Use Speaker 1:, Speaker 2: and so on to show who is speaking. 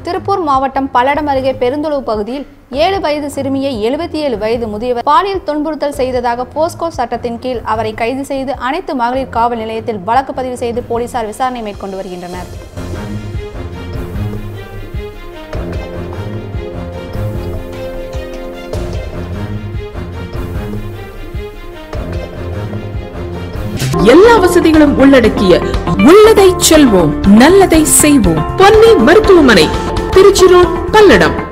Speaker 1: திருப்பூர் மாவட்டம் பல்லடம் அருகே பெருந்துளவு பகுதியில் ஏழு வயது சிறுமியை எழுபத்தி ஏழு வயது முதியவர் பாலியல் துன்புறுத்தல் செய்ததாக போஸ்கோ சட்டத்தின் கீழ் அவரை கைது செய்து அனைத்து மகளிர் காவல் நிலையத்தில் வழக்கு பதிவு செய்து போலீசார் விசாரணை மேற்கொண்டு வருகின்றனர்
Speaker 2: எல்லா வசதிகளும் உள்ளடக்கிய உள்ளதை செல்வோம் நல்லதை செய்வோம் பொன்னி மருத்துவமனை திருச்சி ரோட் பல்லடம்